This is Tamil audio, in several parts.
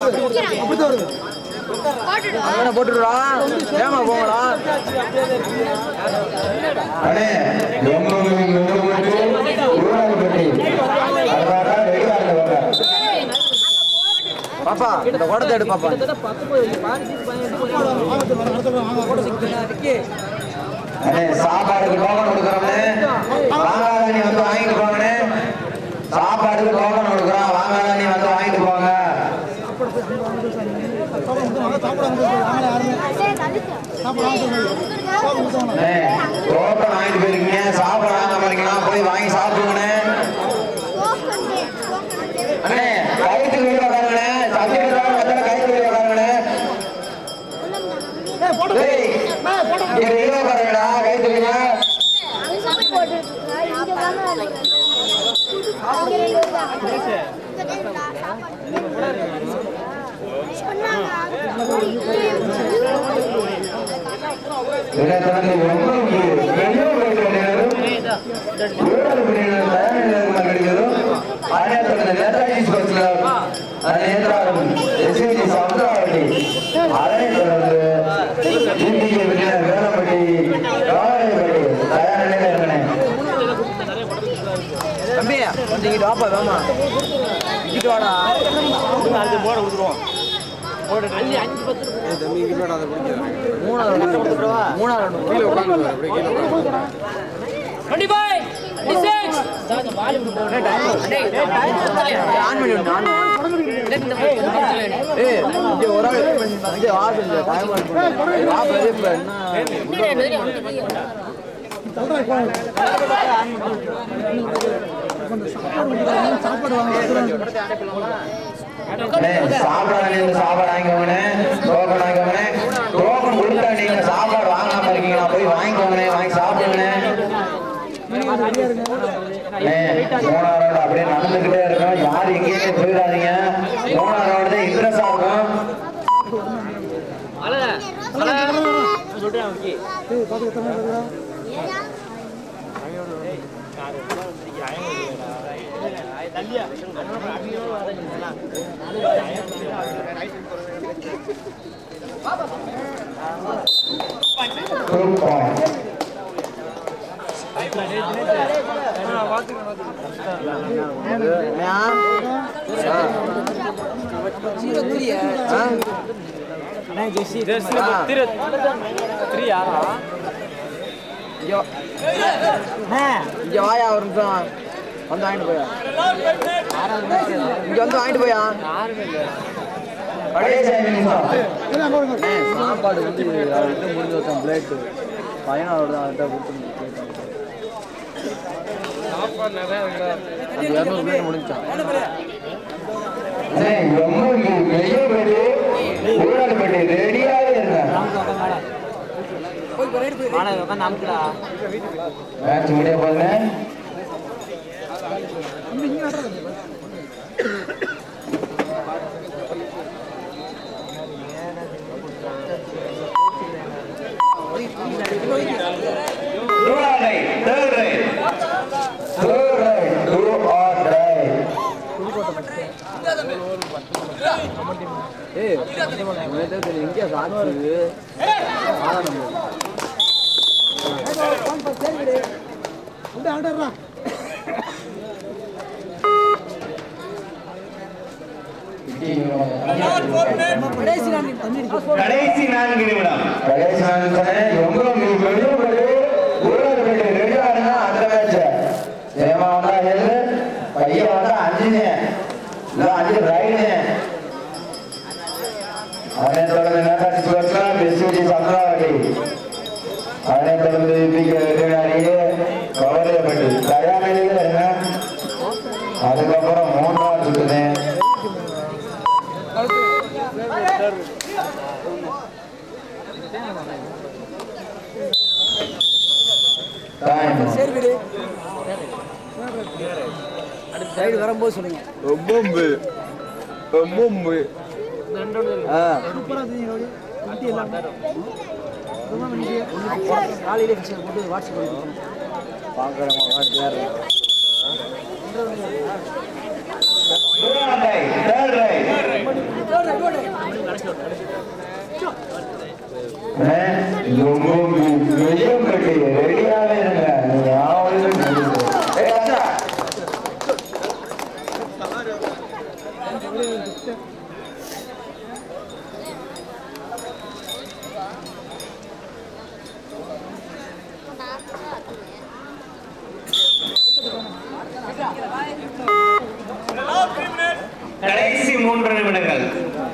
அவனை போட்டுடுறா ஏமா போங்கடா அண்ணே எம்மூர் மெதுமட்டு ஊராட்சி அதாவது வெளியாங்க வர பாப்பா இந்த குடத்தை எடு பாப்பா அண்ணே சாப்பாடுக்கு டோக்கன் கொடுக்குறோம்னே வாங்காத நீ வந்து வாங்கிட்டு போங்கண்ணே சாப்பாடுக்கு டோக்கன் கொடுக்குறோம் வாங்காத நீ வந்து வாங்கிட்டு போங்க அண்ணே டோக்கன் வாங்கிட்டு போயிருக்கீங்க சாப்பாடு வாங்காம இருக்கீங்களா போய் வாங்கி சாப்பிடுங்கண்ணே அண்ணே கைத்து வெளியே உட்காருங்கண்ணே சத்தி வந்தாலும் கைத்து வெளியே உட்காருங்கண்ணே டேய், இங்க வெளியே உட்காருங்கடா கைத்து வெளியே இதை தொடர்ந்து எவ்வளவு வெளியே வைக்கிற நேரம் ஊழல் பிரிவினர் தயாரில் கிடைக்கிறதும் அதனை தொடர்ந்து நேதாஜி ஸ்போர்ட்ஸ்ல அதை நேதாவும் எஸ்ஐடி சமுதாயப்பட்டி அதனை தொடர்ந்து டிடிகே பிரிவினர் வேலப்பட்டி காவலைப்பட்டி தயார் நிலையில் இருக்கிறேன் தம்பி கொஞ்சம் இங்கிட்டு வாப்பா வேமா இங்கிட்டு வாடா மூணாவது round கொடுத்துடவா? மூணாவது round கொடு. ஆன் பண்ணி விடு, ஆன் பண்ணி விடு. ஏய், இங்க ஒரு ஆள் இங்க வாசல்ல time out பண்ணு. வா, பிரதீப், என்ன? அண்ணே, சாப்பாடு நீங்க சாப்பாடு வாங்கிக்கோங்கண்ணே டோக்கன் வாங்கிக்கோங்கண்ணே டோக்கன் கொடுத்தா நீங்க சாப்பாடு வாங்காம இருக்கீங்களா போய் வாங்கிக்கோங்கண்ணே வாங்கி சாப்பிடுங்கண்ணே அண்ணே, மூணாவது round அப்படியே நடந்துகிட்டே இருக்கும் யாரும் எங்கேயுமே போயிடாதீங்க மூணாவது round தான் இன்ட்ரெஸ்டா இருக்கும் Group point. என்னையா? ஆ. ஆ? ஆ. இங்க வா. இங்க வாயா ஒரு நிமிஷம் வந்து வாங்கிட்டு போயா இங்க வந்து வாங்கிட்டு போயா கடைசி ஐந்து நிமிஷம் ஏய், சாப்பாடு வந்து அவர்கிட்ட முடிஞ்ச ஒருத்தன் பிளேட்டு பையன் அவர் தான் அவர்கிட்ட கொடுத்து அது இரநூறு பிளேட் முடிஞ்சான் அண்ணே, எம்மூருக்கு வெளியே போயிட்டு ஊழல் போயிட்டு ரெடியாவே இருங்க மேட்ச் முடிய போதுங்க Do or die, third right. Third right, do or die. ஏய் உனக்கு தெரியும் எங்கேயா சாப்பிடுது கடைசி நான்கு நிமிடம் கடைசி நான்கு நிமிடம் எவ்வளவு வெளியே ஊழல் போயிட்டு ரெடியா இருங்க அந்த மேட்ச் ஜெயமா வந்தா ஏழு பையன் வந்தா அஞ்சுங்க இல்ல அஞ்சு ரைடுங்க அதனை தொடர்ந்து நேதாஜி சுவர்ஸ்ல பெஸ்டி சந்திராவதி அதனை தொடர்ந்து பிகே வெற்றியாரியே கவலையப்பட்டு தயார் நிலையில இருங்க அதுக்கப்புறம் மூன்றாவது சுற்றுது டைம் சைடு வரும்போது சொல்லுங்க பொம்பு பொம்பு ஆ காலையிலே ஃபிக்ஸ் போட்டு வாட்ஸ்அப் பண்ணி பார்க்குறேன் WhatsApp Third right, third right.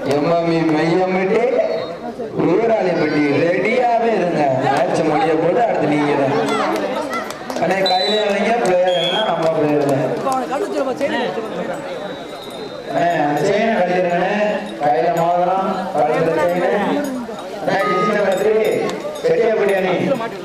எம்எம்இ மையமிட்டு ஊராளிப்பட்டி ரெடியாவே இருங்க மேட்ச் முடிய போது அடுத்து நீங்க தான் அண்ணே கையில இறங்க பிளேயர் என்ன நம்ம பிளேயர் தான் அண்ணே அந்த செயினை கட்டிருங்கண்ணே கையில மோதிரம் கழுத்துல செயின் அண்ணே ஜிசின பத்திரி செட்டியா பிரியாணி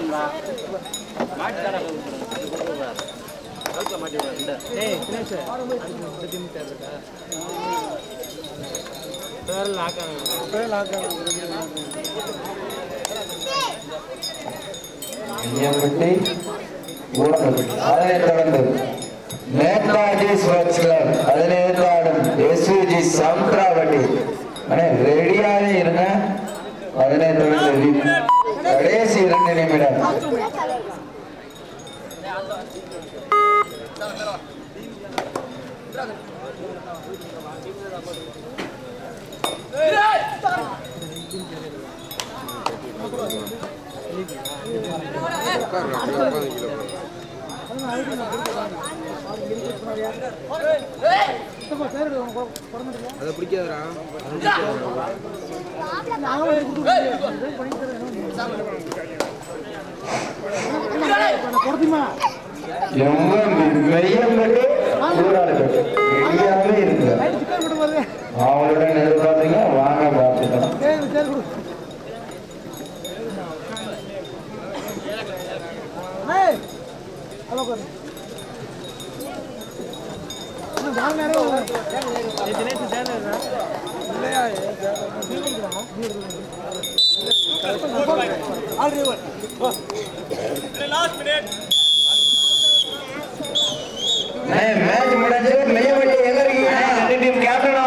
மையமிட்டு ஊராளிப்பட்டி அதனை தொடர்ந்து நேதாஜி ஸ்போர்ட்ஸ் கிளப் பதினேழு ஆடும் எஸ்விஜி சம்த்ராவட்டி அண்ணே ரெடியாவே இருங்க அதனை தொடர்ந்து கடைசி இரண்டு நிமிடம் அதை பிடிக்காதரா எவ்வளவு மெய்யம்பட்டு ஊராளிப்பட்டு ரெடியாவே இருங்க அவங்களுடன் எதிர்பார்த்தீங்க வாங்க பார்த்துக்கலாம் மேட்ச் முடிஞ்சு மெய்யம்பட்டு எங்க இருக்கீங்க ரெண்டு டீம் கேப்டன்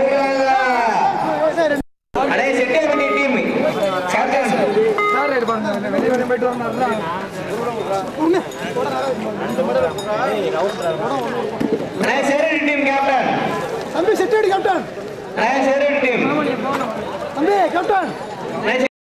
அடே செட்டில்மெண்ட் டீம் கேப்டன் அடே சேரடி டீம் கேப்டன் தம்பி செட்டடி கேப்டன் அடே சேரடி டீம் தம்பி கேப்டன் அடே